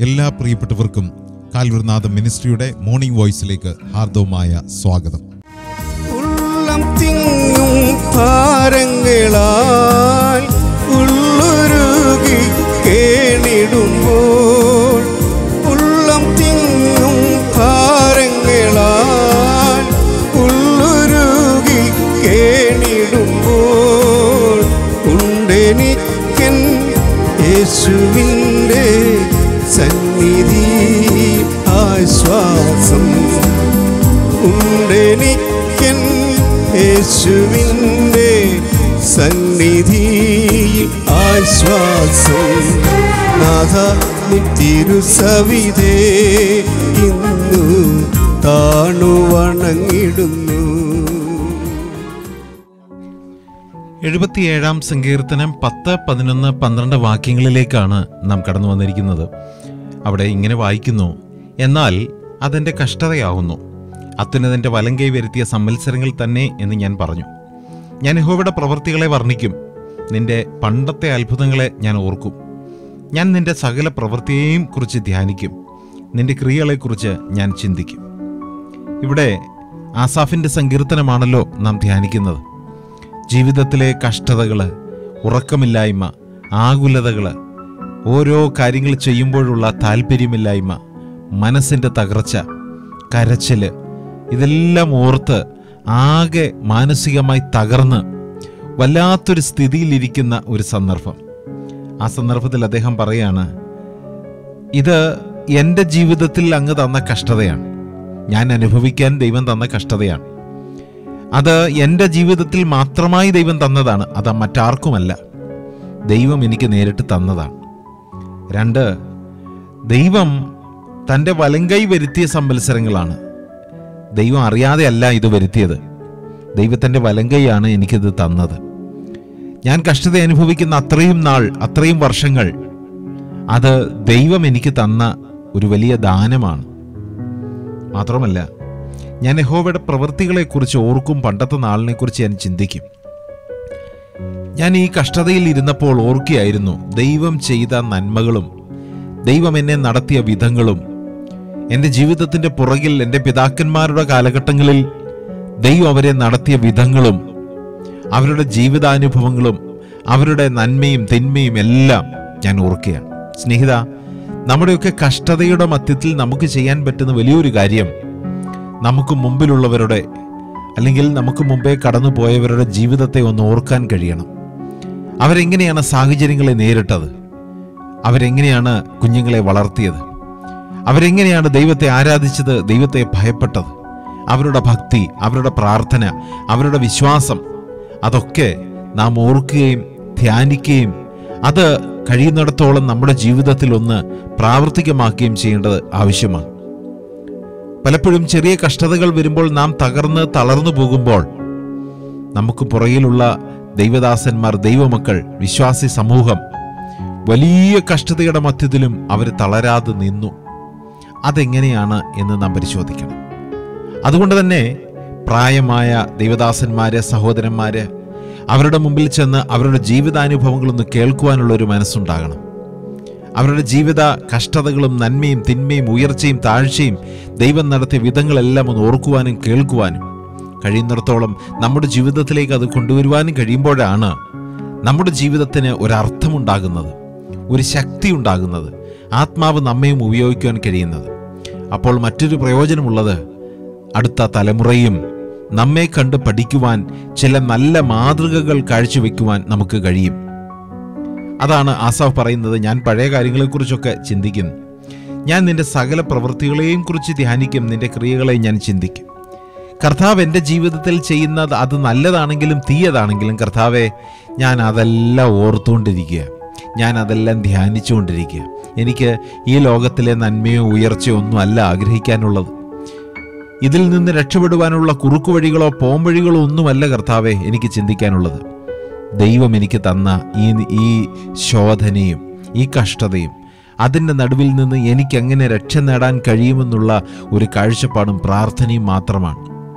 എല്ലാ പ്രിയപ്പെട്ടവർക്കും കാൽവൃനാഥ മിനിസ്ട്രിയുടെ മോർണിംഗ് വോയിസിലേക്ക് ഹാർദവമായ സ്വാഗതം ഉള്ളം തിങ്ങും ഭാരങ്ങളാൽ ഉള്ളുരുകി കേണിടുമ്പോൾ ഉള്ളം തിങ്ങും ഭാരങ്ങളാൽ ഉള്ളുരുകി കേണിടുമ്പോൾ ഉണ്ടെനിക്കൻ യേശുവിൻ്റെ സന്നിധി ആശ്വാസം ഉണ്ടെനിക്കൻ യേശുവിൻ്റെ സന്നിധിയിൽ ആശ്വാസം നാഥ തിരുസവിതേ ഇന്നു താണു വണങ്ങിടുന്നു എഴുപത്തിയേഴാം സങ്കീർത്തനം പത്ത് പതിനൊന്ന് പന്ത്രണ്ട് വാക്യങ്ങളിലേക്കാണ് നാം കടന്നു വന്നിരിക്കുന്നത് അവിടെ ഇങ്ങനെ വായിക്കുന്നു എന്നാൽ അതെൻ്റെ കഷ്ടതയാവുന്നു അത്യുന്നതൻ്റെ വലങ്കൈ വരുത്തിയ സംവത്സരങ്ങൾ തന്നെ എന്ന് ഞാൻ പറഞ്ഞു ഞാൻ യഹോവയുടെ പ്രവൃത്തികളെ വർണ്ണിക്കും നിന്റെ പണ്ടത്തെ അത്ഭുതങ്ങളെ ഞാൻ ഓർക്കും ഞാൻ നിന്റെ സകല പ്രവൃത്തിയെയും കുറിച്ച് ധ്യാനിക്കും നിന്റെ ക്രിയകളെക്കുറിച്ച് ഞാൻ ചിന്തിക്കും ഇവിടെ ആസാഫിൻ്റെ സങ്കീർത്തനമാണല്ലോ നാം ധ്യാനിക്കുന്നത് ജീവിതത്തിലെ കഷ്ടതകൾ ഉറക്കമില്ലായ്മ ആകുലതകൾ ഓരോ കാര്യങ്ങൾ ചെയ്യുമ്പോഴുള്ള താല്പര്യമില്ലായ്മ മനസ്സിൻ്റെ തകർച്ച കരച്ചിൽ ഇതെല്ലാം ഓർത്ത് ആകെ മാനസികമായി തകർന്ന് വല്ലാത്തൊരു സ്ഥിതിയിലിരിക്കുന്ന ഒരു സന്ദർഭം ആ സന്ദർഭത്തിൽ അദ്ദേഹം പറയാണ് ഇത് എൻ്റെ ജീവിതത്തിൽ അങ്ങ് തന്ന കഷ്ടതയാണ് ഞാൻ അനുഭവിക്കാൻ ദൈവം തന്ന കഷ്ടതയാണ് അത് എൻ്റെ ജീവിതത്തിൽ മാത്രമായി ദൈവം തന്നതാണ് അത് മറ്റാർക്കുമല്ല ദൈവം എനിക്ക് നേരിട്ട് തന്നതാണ് രണ്ട് ദൈവം തൻ്റെ വലങ്കൈ വരുത്തിയ സംവത്സരങ്ങളാണ് ദൈവം അറിയാതെയല്ല ഇത് വരുത്തിയത് ദൈവത്തിൻ്റെ വലങ്കൈയാണ് എനിക്കിത് തന്നത് ഞാൻ കഷ്ടത അനുഭവിക്കുന്ന അത്രയും നാൾ അത്രയും വർഷങ്ങൾ അത് ദൈവം എനിക്ക് തന്ന ഒരു വലിയ ദാനമാണ് മാത്രമല്ല ഞാൻ യഹോവയുടെ പ്രവൃത്തികളെക്കുറിച്ച് ഓർക്കും പണ്ടത്തെ നാളിനെക്കുറിച്ച് ഞാൻ ചിന്തിക്കും ഞാൻ ഈ കഷ്ടതയിൽ ഇരുന്നപ്പോൾ ഓർക്കുകയായിരുന്നു ദൈവം ചെയ്ത നന്മകളും ദൈവം എന്നെ നടത്തിയ വിധങ്ങളും എൻ്റെ ജീവിതത്തിൻ്റെ പുറകിൽ എൻ്റെ പിതാക്കന്മാരുടെ കാലഘട്ടങ്ങളിൽ ദൈവം അവരെ നടത്തിയ വിധങ്ങളും അവരുടെ ജീവിതാനുഭവങ്ങളും അവരുടെ നന്മയും തിന്മയും എല്ലാം ഞാൻ ഓർക്കുകയാണ് സ്നേഹിത നമ്മുടെയൊക്കെ കഷ്ടതയുടെ മധ്യത്തിൽ നമുക്ക് ചെയ്യാൻ പറ്റുന്ന വലിയൊരു കാര്യം നമുക്ക് മുമ്പിലുള്ളവരുടെ അല്ലെങ്കിൽ നമുക്ക് മുമ്പേ കടന്നു പോയവരുടെ ജീവിതത്തെ ഒന്ന് ഓർക്കാൻ കഴിയണം അവരെങ്ങനെയാണ് സാഹചര്യങ്ങളെ നേരിട്ടത് അവരെങ്ങനെയാണ് കുഞ്ഞുങ്ങളെ വളർത്തിയത് അവരെങ്ങനെയാണ് ദൈവത്തെ ആരാധിച്ചത് ദൈവത്തെ ഭയപ്പെട്ടത് അവരുടെ ഭക്തി അവരുടെ പ്രാർത്ഥന അവരുടെ വിശ്വാസം അതൊക്കെ നാം ഓർക്കുകയും ധ്യാനിക്കുകയും അത് കഴിയുന്നിടത്തോളം നമ്മുടെ ജീവിതത്തിൽ ഒന്ന് പ്രാവർത്തികമാക്കുകയും ചെയ്യേണ്ടത് ആവശ്യമാണ് പലപ്പോഴും ചെറിയ കഷ്ടതകൾ വരുമ്പോൾ നാം തകർന്ന് തളർന്നു പോകുമ്പോൾ നമുക്ക് പുറകിലുള്ള ദൈവദാസന്മാർ ദൈവമക്കൾ വിശ്വാസി സമൂഹം വലിയ കഷ്ടതയുടെ മധ്യത്തിലും അവർ തളരാതെ നിന്നു അതെങ്ങനെയാണ് എന്ന് നാം പരിശോധിക്കണം അതുകൊണ്ട് തന്നെ പ്രായമായ ദൈവദാസന്മാര് സഹോദരന്മാര് അവരുടെ മുമ്പിൽ ചെന്ന് അവരുടെ ജീവിതാനുഭവങ്ങളൊന്ന് കേൾക്കുവാനുള്ള ഒരു മനസ്സുണ്ടാകണം അവരുടെ ജീവിത കഷ്ടതകളും നന്മയും തിന്മയും ഉയർച്ചയും താഴ്ചയും ദൈവം നടത്തിയ വിധങ്ങളെല്ലാം ഒന്ന് ഓർക്കുവാനും കേൾക്കുവാനും കഴിയുന്നിടത്തോളം നമ്മുടെ ജീവിതത്തിലേക്ക് അത് കൊണ്ടുവരുവാനും കഴിയുമ്പോഴാണ് നമ്മുടെ ജീവിതത്തിന് ഒരർത്ഥമുണ്ടാകുന്നത് ഒരു ശക്തി ഉണ്ടാകുന്നത് ആത്മാവ് നമ്മയും ഉപയോഗിക്കുവാൻ കഴിയുന്നത് അപ്പോൾ മറ്റൊരു പ്രയോജനമുള്ളത് അടുത്ത തലമുറയും നമ്മെ കണ്ട് പഠിക്കുവാൻ ചില നല്ല മാതൃകകൾ കാഴ്ചവെക്കുവാൻ നമുക്ക് കഴിയും അതാണ് ആസാഫ് പറയുന്നത് ഞാൻ പഴയ കാര്യങ്ങളെക്കുറിച്ചൊക്കെ ചിന്തിക്കുന്നു ഞാൻ നിന്റെ സകല പ്രവൃത്തികളെയും കുറിച്ച് ധ്യാനിക്കും നിന്റെ ക്രിയകളെ ഞാൻ ചിന്തിക്കും കർത്താവ് എൻ്റെ ജീവിതത്തിൽ ചെയ്യുന്നത് അത് നല്ലതാണെങ്കിലും തീയതാണെങ്കിലും കർത്താവെ ഞാൻ അതെല്ലാം ഓർത്തുകൊണ്ടിരിക്കുക ഞാൻ അതെല്ലാം ധ്യാനിച്ചുകൊണ്ടിരിക്കുക എനിക്ക് ഈ ലോകത്തിലെ നന്മയോ ഉയർച്ചയോ ഒന്നും അല്ല ആഗ്രഹിക്കാനുള്ളത് ഇതിൽ നിന്ന് രക്ഷപ്പെടുവാനുള്ള കുറുക്കുവഴികളോ പോംവഴികളോ ഒന്നുമല്ല കർത്താവെ എനിക്ക് ചിന്തിക്കാനുള്ളത് ദൈവം എനിക്ക് തന്ന ഈ ഈ ശോധനയും ഈ കഷ്ടതയും അതിൻ്റെ നടുവിൽ നിന്ന് എനിക്ക് എങ്ങനെ രക്ഷ നേടാൻ കഴിയുമെന്നുള്ള ഒരു കാഴ്ചപ്പാടും പ്രാർത്ഥനയും മാത്രമാണ്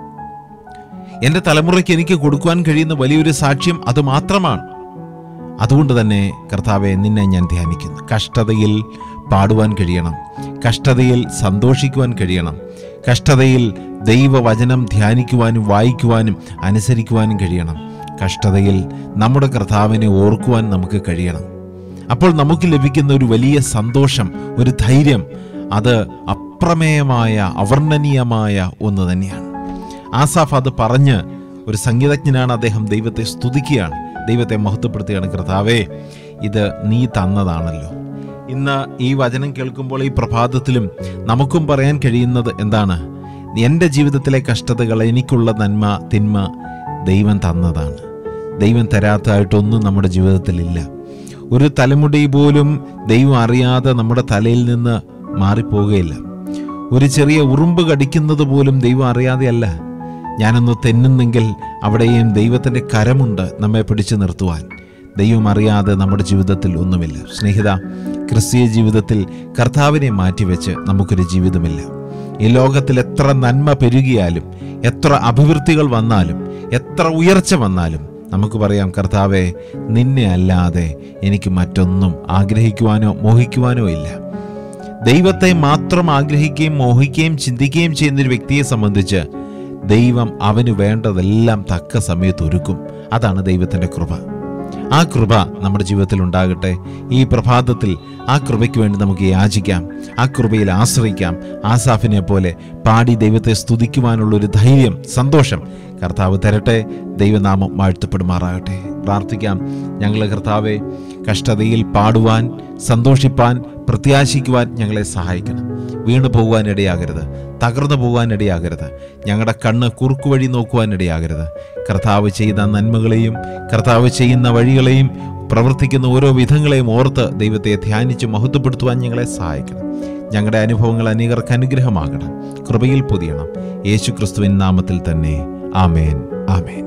എൻ്റെ തലമുറയ്ക്ക് എനിക്ക് കൊടുക്കുവാൻ കഴിയുന്ന വലിയൊരു സാക്ഷ്യം അത് മാത്രമാണ് അതുകൊണ്ട് തന്നെ കർത്താവെ നിന്നെ ഞാൻ ധ്യാനിക്കുന്നു കഷ്ടതയിൽ പാടുവാൻ കഴിയണം കഷ്ടതയിൽ സന്തോഷിക്കുവാൻ കഴിയണം കഷ്ടതയിൽ ദൈവവചനം ധ്യാനിക്കുവാനും വായിക്കുവാനും അനുസരിക്കുവാനും കഴിയണം കഷ്ടതയിൽ നമ്മുടെ കർത്താവിനെ ഓർക്കുവാൻ നമുക്ക് കഴിയണം അപ്പോൾ നമുക്ക് ലഭിക്കുന്ന ഒരു വലിയ സന്തോഷം ഒരു ധൈര്യം അത് അപ്രമേയമായ അവർണ്ണനീയമായ ഒന്ന് തന്നെയാണ് ആസാഫ് അത് പറഞ്ഞ് ഒരു സംഗീതജ്ഞനാണ് അദ്ദേഹം ദൈവത്തെ സ്തുതിക്കുകയാണ് ദൈവത്തെ മഹത്വപ്പെടുത്തുകയാണ് കർത്താവേ ഇത് നീ തന്നതാണല്ലോ ഇന്ന് ഈ വചനം കേൾക്കുമ്പോൾ ഈ പ്രഭാതത്തിലും നമുക്കും പറയാൻ കഴിയുന്നത് എന്താണ് എൻ്റെ ജീവിതത്തിലെ കഷ്ടതകൾ എനിക്കുള്ള നന്മ തിന്മ ദൈവം തന്നതാണ് ദൈവം തരാത്തതായിട്ടൊന്നും നമ്മുടെ ജീവിതത്തിലില്ല ഒരു തലമുടി പോലും ദൈവം അറിയാതെ നമ്മുടെ തലയിൽ നിന്ന് മാറിപ്പോവുകയില്ല ഒരു ചെറിയ ഉറുമ്പ് കടിക്കുന്നത് പോലും ദൈവം അറിയാതെയല്ല ഞാനൊന്ന് തെന്നുന്നെങ്കിൽ അവിടെയും ദൈവത്തിൻ്റെ കരമുണ്ട് നമ്മെ പിടിച്ചു നിർത്തുവാൻ ദൈവം അറിയാതെ നമ്മുടെ ജീവിതത്തിൽ ഒന്നുമില്ല സ്നേഹിത ക്രിസ്തീയ ജീവിതത്തിൽ കർത്താവിനെ മാറ്റിവെച്ച് നമുക്കൊരു ജീവിതമില്ല ഈ ലോകത്തിൽ എത്ര നന്മ പെരുകിയാലും എത്ര അഭിവൃദ്ധികൾ വന്നാലും എത്ര ഉയർച്ച വന്നാലും നമുക്ക് പറയാം കർത്താവെ നിന്നെ അല്ലാതെ എനിക്ക് മറ്റൊന്നും ആഗ്രഹിക്കുവാനോ മോഹിക്കുവാനോ ഇല്ല ദൈവത്തെ മാത്രം ആഗ്രഹിക്കുകയും മോഹിക്കുകയും ചിന്തിക്കുകയും ചെയ്യുന്ന ഒരു വ്യക്തിയെ സംബന്ധിച്ച് ദൈവം അവന് വേണ്ടതെല്ലാം തക്ക സമയത്ത് ഒരുക്കും അതാണ് ദൈവത്തിൻ്റെ കൃപ ആ കൃപ നമ്മുടെ ജീവിതത്തിൽ ഉണ്ടാകട്ടെ ഈ പ്രഭാതത്തിൽ ആ കൃപയ്ക്ക് വേണ്ടി നമുക്ക് യാചിക്കാം ആ കൃപയിൽ ആശ്രയിക്കാം ആസാഫിനെ പോലെ പാടി ദൈവത്തെ സ്തുതിക്കുവാനുള്ള ഒരു ധൈര്യം സന്തോഷം കർത്താവ് തരട്ടെ ദൈവനാമം വാഴ്ത്തപ്പെടുമാറാകട്ടെ പ്രാർത്ഥിക്കാം ഞങ്ങൾ കർത്താവെ കഷ്ടതയിൽ പാടുവാൻ സന്തോഷിപ്പാൻ പ്രത്യാശിക്കുവാൻ ഞങ്ങളെ സഹായിക്കണം വീണു പോകുവാൻ ഇടയാകരുത് തകർന്നു പോകാൻ ഇടയാകരുത് ഞങ്ങളുടെ കണ്ണ് കുറുക്കു വഴി നോക്കുവാൻ ഇടയാകരുത് കർത്താവ് ചെയ്ത നന്മകളെയും കർത്താവ് ചെയ്യുന്ന വഴികളെയും പ്രവർത്തിക്കുന്ന ഓരോ വിധങ്ങളെയും ഓർത്ത് ദൈവത്തെ ധ്യാനിച്ച് മഹത്വപ്പെടുത്തുവാൻ ഞങ്ങളെ സഹായിക്കണം ഞങ്ങളുടെ അനുഭവങ്ങൾ അനേകർക്ക് അനുഗ്രഹമാകണം കൃപയിൽ പൊതിയണം യേശു ക്രിസ്തുവിൻ നാമത്തിൽ തന്നെ ആമേൻ ആമേൻ